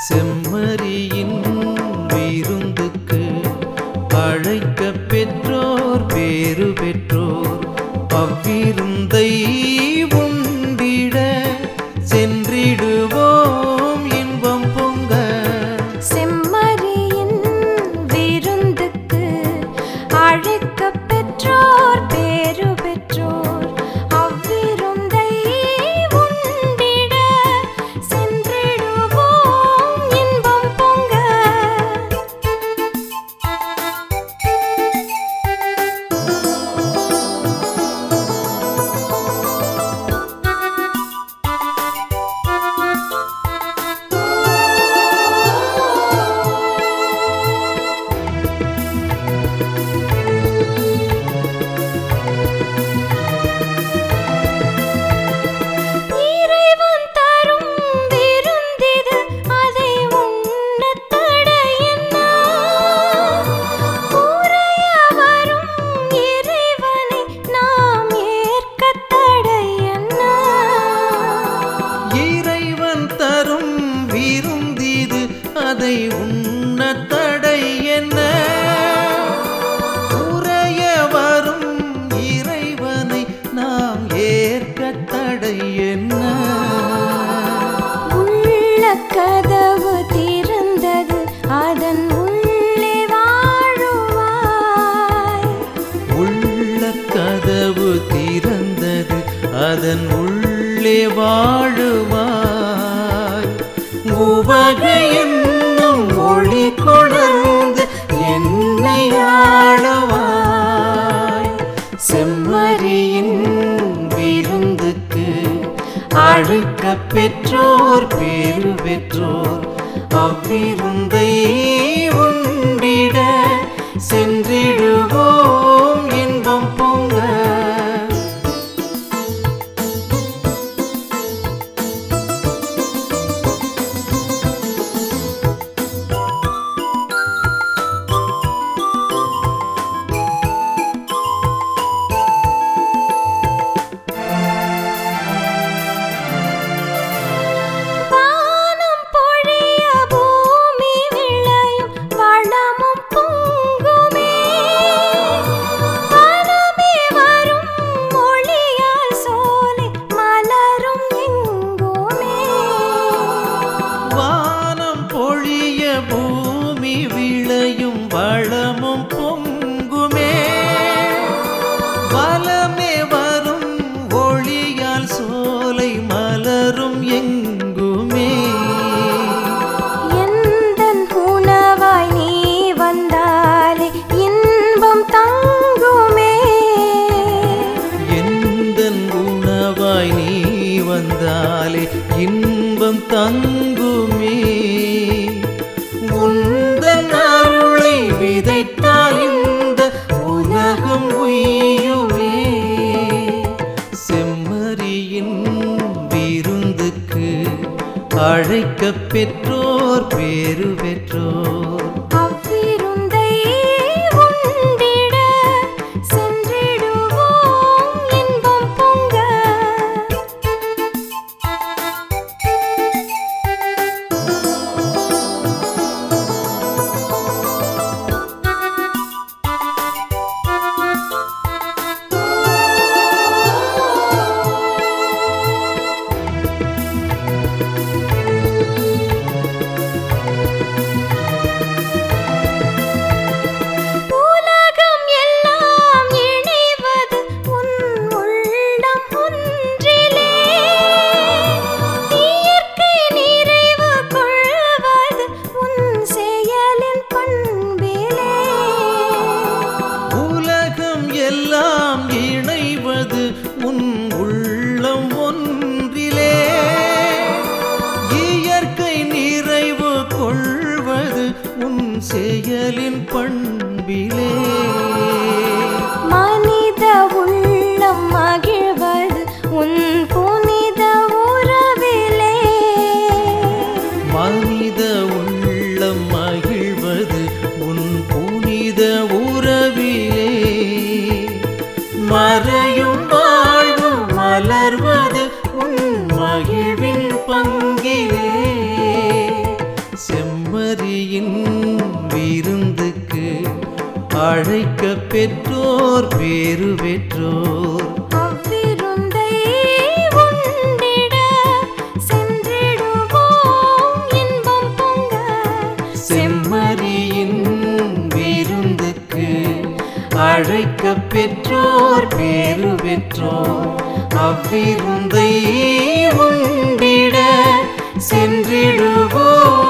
செம்மறியின் விருந்துக்கு அழைக்க பெற்றோர் பேறு பெற்றோர் அவ்விருந்தை உண்டிட சென்றிடுவோம் இன்பம் பொங்க செம்மறியின் விருந்துக்கு அழைக்கப் பெற்றோர் பேறு பெற்றோர் அவ்விருந்தை உண்டிட சென்றிடுவோம் இன்பம் பொங்க இறைவன் தரும் விருந்திது அதை உண்ணத் தடையென்ன? உறைய வரும் இறைவனை நாம் ஏற்கத் தடையென்ன? இறைவன் தரும் விருந்திது அதை உண்ண தடை என்ன உறைய வரும் இறைவனை நாம் ஏற்க தடை என்ன உள்ள கதவு திறந்தது அதன் உள்ளே வாழுவாய் உள்ள கதவு திறந்தது அதன் உள்ளே வாழுவாய் உவகை என்னும் ஒளி கொணர்ந்து என்னை ஆளவாய் செம்மறியின் விருந்துக்கு அழைக்க பெற்றோர் பேரு பெற்றோர் அவ்விருந்தை உண்டிட சென்றிடுவோம் இன்பம் பொங்க வானம் பொழிய பூமி விளையும் வளமும் பொங்குமே வனமே வரும் ஒளியால் சோலை மலரும் எங்குமே வானம் பொழிய பூமி விளையும் வளமும் பொங்குமே வலமே வரும் ஒளியால் சோலை மலரும் எங்குமே எந்தன் உணவாய் நீ வந்தாலே இன்பம் தங்குமே எந்த உணவாய் நீ வந்தாலே இன்பம் தங்குமே உந்தன் அருளை விதைத்தால் இந்த உலகம் உய்யுமே செம்மறியின் விருந்துக்கு அழைக்க பெற்றோர் பேரு பெற்றோர் அவ்விருந்தை உண்டிட சென்றிடுவோம் இன்பம் பொங்க உலகம் எல்லாம் இணைவது உன் உள்ளம் ஒன்றிலே இயற்கை நிறைவு கொள்வது உன் செயலின் பண்பிலே உலகம் எல்லாம் இணைவது உன் உள்ளம் ஒன்றிலே இயற்கை நிறைவு கொள்வது உன் செயலின் பண்பிலே மனித உள்ளம் மகிழ்வது உன் புனித உறவிலே மனித உள்ளம் மகிழ்வது உன் புனித உறவிலே மறையும் வாழ்வு மலர்வது உன் மகிழ்வின் பங்கிலே செம்மறியின் விருந்துக்கு அழைக்க பெற்றோர் பேரு பெற்றோர் அவ்விருந்தை உண்டிட சென்றிடுவோம் இன்பம் பொங்க செம்மறியின் விருந்துக்கு அழைக்க பெற்றோர் பேரு பெற்றோர் அவ்விருந்தை உண்டிட சென்றிடுவோம்